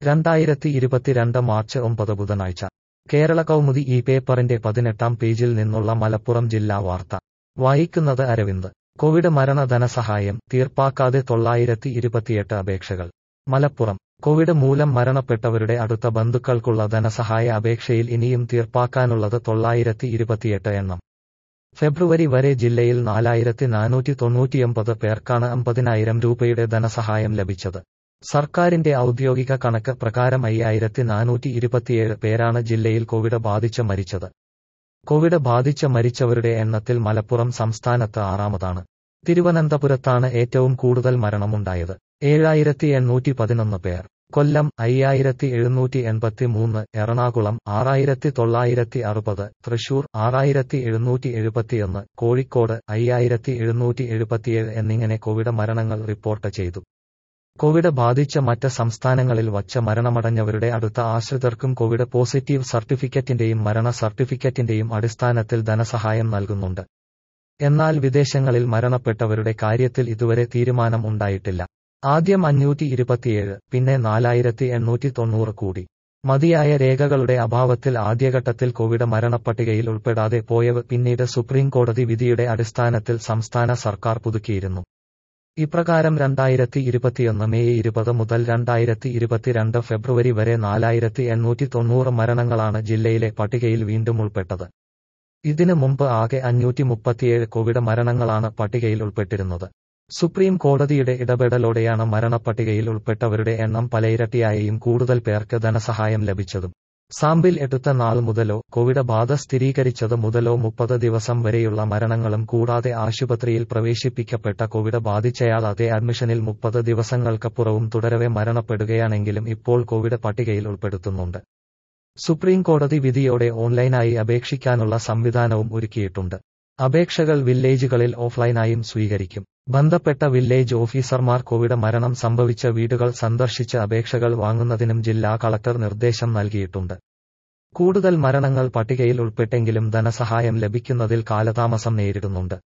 രണ്ടായിരത്തി ഇരുപത്തിരണ്ട് മാർച്ച് ഒമ്പത് ബുധനാഴ്ച കേരള കൗമുദി ഈ പേപ്പറിന്റെ പതിനെട്ടാം പേജിൽ നിന്നുള്ള മലപ്പുറം ജില്ലാ വാർത്ത വായിക്കുന്നത് അരവിന്ദ് കോവിഡ് മരണ ധനസഹായം തീർപ്പാക്കാതെ തൊള്ളായിരത്തി ഇരുപത്തിയെട്ട് അപേക്ഷകൾ മലപ്പുറം കോവിഡ് മൂലം മരണപ്പെട്ടവരുടെ അടുത്ത ബന്ധുക്കൾക്കുള്ള ധനസഹായ അപേക്ഷയിൽ ഇനിയും തീർപ്പാക്കാനുള്ളത് തൊള്ളായിരത്തി ഇരുപത്തിയെട്ട് എണ്ണം ഫെബ്രുവരി വരെ ജില്ലയിൽ നാലായിരത്തി നാനൂറ്റി തൊണ്ണൂറ്റിയൊമ്പത് പേർക്കാണ് അമ്പതിനായിരം രൂപയുടെ ധനസഹായം ലഭിച്ചത് സർക്കാരിന്റെ ഔദ്യോഗിക കണക്ക് പ്രകാരം അയ്യായിരത്തി നാനൂറ്റി ഇരുപത്തിയേഴ് പേരാണ് ജില്ലയിൽ കോവിഡ് ബാധിച്ച് മരിച്ചത് കോവിഡ് ബാധിച്ച് മരിച്ചവരുടെ എണ്ണത്തിൽ മലപ്പുറം സംസ്ഥാനത്ത് ആറാമതാണ് തിരുവനന്തപുരത്താണ് ഏറ്റവും കൂടുതൽ മരണമുണ്ടായത് ഏഴായിരത്തി എണ്ണൂറ്റി പതിനൊന്ന് പേർ കൊല്ലം അയ്യായിരത്തി എഴുന്നൂറ്റി എൺപത്തി മൂന്ന് എറണാകുളം ആറായിരത്തി തൊള്ളായിരത്തി അറുപത് തൃശൂർ ആറായിരത്തി എഴുന്നൂറ്റി എഴുപത്തിയൊന്ന് കോഴിക്കോട് അയ്യായിരത്തി എഴുന്നൂറ്റി എഴുപത്തിയേഴ് എന്നിങ്ങനെ കോവിഡ് മരണങ്ങൾ റിപ്പോർട്ട് ചെയ്തു കോവിഡ് ബാധിച്ച മറ്റ് സംസ്ഥാനങ്ങളിൽ വച്ച മരണമടഞ്ഞവരുടെ അടുത്ത ആശ്രിതർക്കും കോവിഡ് പോസിറ്റീവ് സർട്ടിഫിക്കറ്റിന്റെയും മരണ സർട്ടിഫിക്കറ്റിന്റെയും അടിസ്ഥാനത്തിൽ ധനസഹായം നൽകുന്നുണ്ട് എന്നാൽ വിദേശങ്ങളിൽ മരണപ്പെട്ടവരുടെ കാര്യത്തിൽ ഇതുവരെ തീരുമാനം ഉണ്ടായിട്ടില്ല ആദ്യം അഞ്ഞൂറ്റി ഇരുപത്തിയേഴ് പിന്നെ നാലായിരത്തി എണ്ണൂറ്റി തൊണ്ണൂറ് കൂടി മതിയായ രേഖകളുടെ അഭാവത്തിൽ ആദ്യഘട്ടത്തിൽ കോവിഡ് മരണപ്പട്ടികയിൽ ഉൾപ്പെടാതെ പോയവ പിന്നീട് സുപ്രീം കോടതി വിധിയുടെ അടിസ്ഥാനത്തിൽ സംസ്ഥാന സർക്കാർ പുതുക്കിയിരുന്നു ഇപ്രകാരം രണ്ടായിരത്തി ഇരുപത്തിയൊന്ന് മെയ് ഇരുപത് മുതൽ രണ്ടായിരത്തി ഇരുപത്തിരണ്ട് ഫെബ്രുവരി വരെ നാലായിരത്തി എണ്ണൂറ്റി തൊണ്ണൂറ് മരണങ്ങളാണ് ജില്ലയിലെ പട്ടികയിൽ വീണ്ടും ഉൾപ്പെട്ടത് ഇതിനു മുമ്പ് ആകെ അഞ്ഞൂറ്റി മുപ്പത്തിയേഴ് കോവിഡ് മരണങ്ങളാണ് പട്ടികയിൽ ഉൾപ്പെട്ടിരുന്നത് സുപ്രീം കോടതിയുടെ ഇടപെടലോടെയാണ് മരണപ്പട്ടികയിൽ ഉൾപ്പെട്ടവരുടെ എണ്ണം പലയിരട്ടിയായും കൂടുതൽ പേർക്ക് ധനസഹായം ലഭിച്ചതും സാമ്പിൾ എടുത്ത നാൾ മുതലോ കോവിഡ് ബാധ സ്ഥിരീകരിച്ചത് മുതലോ മുപ്പത് ദിവസം വരെയുള്ള മരണങ്ങളും കൂടാതെ ആശുപത്രിയിൽ പ്രവേശിപ്പിക്കപ്പെട്ട കോവിഡ് ബാധിച്ചയാൾ അതേ അഡ്മിഷനിൽ മുപ്പത് ദിവസങ്ങൾക്കപ്പുറവും തുടരവെ മരണപ്പെടുകയാണെങ്കിലും ഇപ്പോൾ കോവിഡ് പട്ടികയിൽ ഉൾപ്പെടുത്തുന്നുണ്ട് സുപ്രീം കോടതി വിധിയോടെ ഓൺലൈനായി അപേക്ഷിക്കാനുള്ള സംവിധാനവും ഒരുക്കിയിട്ടുണ്ട് അപേക്ഷകൾ വില്ലേജുകളിൽ ഓഫ്ലൈനായും സ്വീകരിക്കും ബന്ധപ്പെട്ട വില്ലേജ് ഓഫീസർമാർ കോവിഡ് മരണം സംഭവിച്ച വീടുകൾ സന്ദർശിച്ച് അപേക്ഷകൾ വാങ്ങുന്നതിനും ജില്ലാ കളക്ടർ നിർദ്ദേശം നൽകിയിട്ടുണ്ട് കൂടുതൽ മരണങ്ങൾ പട്ടികയിൽ ഉൾപ്പെട്ടെങ്കിലും ധനസഹായം ലഭിക്കുന്നതിൽ കാലതാമസം നേരിടുന്നുണ്ട്